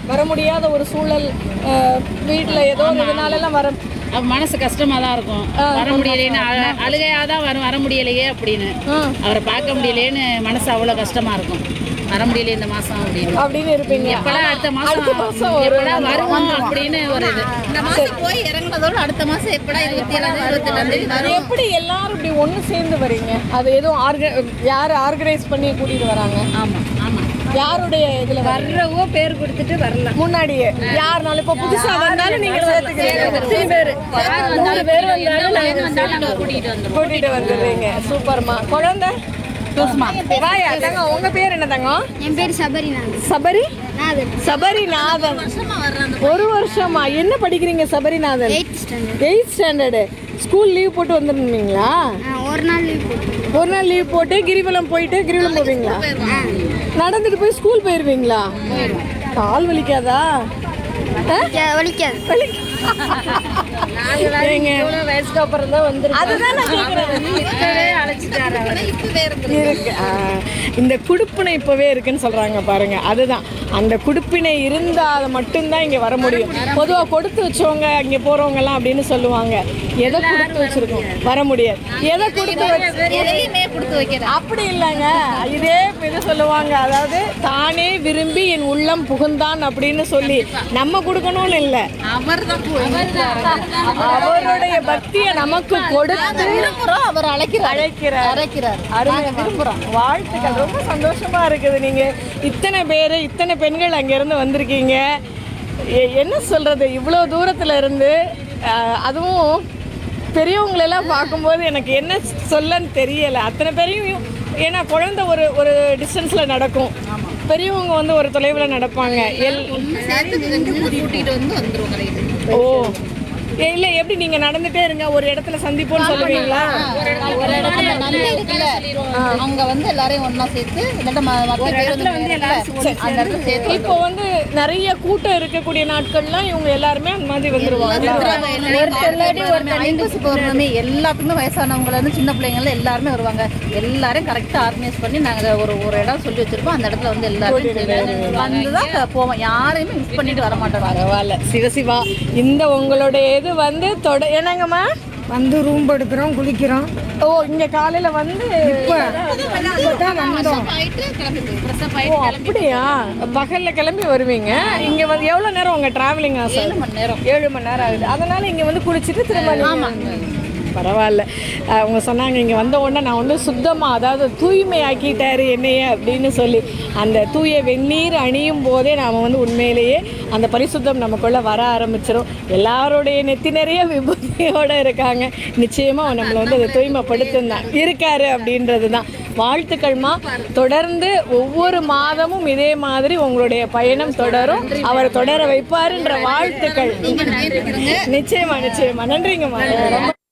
வர முடியாத ஒரு சூழல் அஹ், வீட்ல ஏதோ ஒரு இதனாலலாம் வர அவ மனசு கஷ்டமா தான் இருக்கும் வர முடியலைன்னு அழ- அழுகையா தான் வரும் வர முடியலையே அப்படின்னு அவரை பார்க்க முடியலையேன்னு மனசு அவ்வளோ கஷ்டமா இருக்கும் வர முடியல இந்த மாசம் அப்படின்னு அப்படின்னு இருப்பீங்க எப்படா அடுத்த மாசம் அடுத்த மாசம் வரும். எப்படா வருவோம் அப்படின்னு ஒரு இது இந்த மாசம் போய் இறங்குனதோட அடுத்த மாசம் எப்படா இருபத்தி ஏழாம் தேதி இருபத்தி எட்டாம் தேதி அது எப்படி எல்லாரும் இப்படி ஒண்ணு சேர்ந்து வரீங்க அது எதுவும் ஆர்க யார் ஆர்கனைஸ் பண்ணி கூட்டிட்டு வராங்க ஆமா ஆமா யாருடைய இதுல வர்ற வர்றவோ பேர் கொடுத்துட்டு வரலாம் முன்னாடியே யாருனாலும் இப்ப புதுசா வந்தாலும் நீங்க சேர்த்துக்கிறீங்க எத்தனை பேர் மூணு பேர் வந்தாலும் நாங்க வந்தாலும் கூட்டிகிட்டு வந்துடும் கூட்டிட்டு வந்துடுறீங்க சூப்பர்மா குழந்தை வாயா தங்கம் உங்க பேர் என்ன தங்கம் என் பேர் சபரிநாதன் சபரி நாதன் சபரிநாதன் ஒரு வருஷமா என்ன படிக்கிறீங்க Sabarinathan eighth standard eighth standard school leave போட்டு வந்துருந்தீங்களா ஒரு நாள் லீவ் போட்டு ஒரு நாள் லீவ் போட்டு கிரிவலம் போயிட்டு கிரிவலம் போவீங்களா நடந்துட்டு போய் ஸ்கூல் போயிருவீங்களா கால் வலிக்காதா ஆ? வலிக்காது ஏங்க, வயசுக்கு அப்புறம் தான் வந்துருக்கு அதுதான் நான் கேக்குறேன். அழைச்சிட்டாரு அவர் இருக்கு ஆ, இந்த குடுப்பினை இப்பவே இருக்குன்னு சொல்றாங்க பாருங்க அதுதான் அந்த குடுப்பினை இருந்தால் மட்டும்தான் இங்க வர முடியும் பொதுவா கொடுத்து வச்சவங்க இங்க போறவங்க எல்லாம் அப்படின்னு சொல்லுவாங்க எதை கொடுத்து வச்சிருக்கோம் வர முடியாது எதை கொடுத்து வச்சு எதையுமே கொடுத்து வைக்கிறேன் அப்படி இல்லைங்க இதே இது சொல்லுவாங்க அதாவது தானே விரும்பி என் உள்ளம் புகுந்தான் அப்படின்னு சொல்லி நம்ம கொடுக்கணும்னு இல்லை அவர் தான் அவருடைய பக்தியை நமக்கு கொடுத்து விரும்புறோம் அவர் அழைக்கிறார் அழைக்கிறார் அழைக்கிறார் அருமை விரும்புகிறோம் வாழ்த்துக்கள் ரொம்ப சந்தோஷமா இருக்குது நீங்க இத்தனை பேர் இத்தனை பெண்கள் அங்கேருந்து வந்திருக்கீங்க எ- என்ன சொல்றது இவ்வளோ தூரத்துல இருந்து அஹ், அதுவும் பெரியவங்களெல்லாம் பார்க்கும்போது எனக்கு என்ன சொல்லன்னு தெரியலை அத்தனை பேரையும் ஏன்னா குழந்தை ஒரு ஒரு டிஸ்டன்ஸில் நடக்கும் பெரியவங்க வந்து ஒரு தொலைவில் நடப்பாங்க எல் சேர்த்து ரெண்டு கூட்டிட்டு வந்து வந்துருவோம் கடைக்கு ஓ ஏ, இல்ல எப்படி நீங்க நடந்துட்டே இருங்க ஒரு இடத்துல சந்திப்போம்னு சொல்லுவீங்களா ஒரு இடம் அந்த நந்தி இருக்குல்ல அங்க வந்து எல்லாரையும் ஒண்ணா சேர்த்து இல்லாட்ட ம- மத்த பேருந்து இருக்குல்ல, அந்த இடத்துல சேர்த்து இப்போ வந்து நிறைய கூட்டம் இருக்கக்கூடிய நாட்கள்லாம் இவங்க எல்லாருமே அந்த மாதிரி வந்துருவாங்க ஐப்பசி பௌர்ணமி எல்லாத்துக்குமே வயசானவங்கல இருந்து சின்ன பிள்ளைங்கள எல்லாருமே வருவாங்க எல்லாரையும் கரெக்டா ஆர்கனைஸ் பண்ணி நாங்க ஒரு ஒரு இடம் சொல்லி வச்சிருப்போம் அந்த இடத்துல வந்து எல்லாரும் வந்துதான் போவோம் யாரையுமே மிஸ் பண்ணிட்டு வர மாட்டோம் பரவாயில்ல சிவசிவா இந்த உங்களுடைய இது வந்து தொட என்னங்கம்மா வந்து ரூம் எடுக்கிறோம் குளிக்கிறோம் ஓ இங்க காலையில வந்து ஆயிட்டு கிளம்பி ஓ அப்படியா பகல்ல கிளம்பி வருவீங்க இங்க வந்து எவ்வளவு நேரம் உங்க டிராவலிங் ஆசை ஏழு மணி நேரம் ஏழு மணி நேரம் ஆகுது அதனால இங்க வந்து குளிச்சுட்டு திரும்ப நீங்க- பரவாயில்ல அஹ் அவங்க சொன்னாங்க இங்கே வந்த உடனே நான் வந்து சுத்தமாக அதாவது தூய்மை ஆக்கிட்டாரு என்னைய அப்படின்னு சொல்லி அந்த தூய வெந்நீர் அணியும் போதே நாம் வந்து உண்மையிலேயே அந்த பரிசுத்தம் நமக்குள்ளே வர ஆரம்பிச்சிடும் எல்லாருடைய நெத்தி நிறைய விபூதியோடு இருக்காங்க நிச்சயமாக நம்மளை வந்து அதை தூய்மைப்படுத்தும் தான் இருக்காரு அப்படின்றது தான் வாழ்த்துக்கள்மா தொடர்ந்து ஒவ்வொரு மாதமும் இதே மாதிரி உங்களுடைய பயணம் தொடரும் அவர் தொடர வைப்பாருன்ற வாழ்த்துக்கள் நிச்சயமா நிச்சயமா நன்றிங்கம்மா ரொம்ப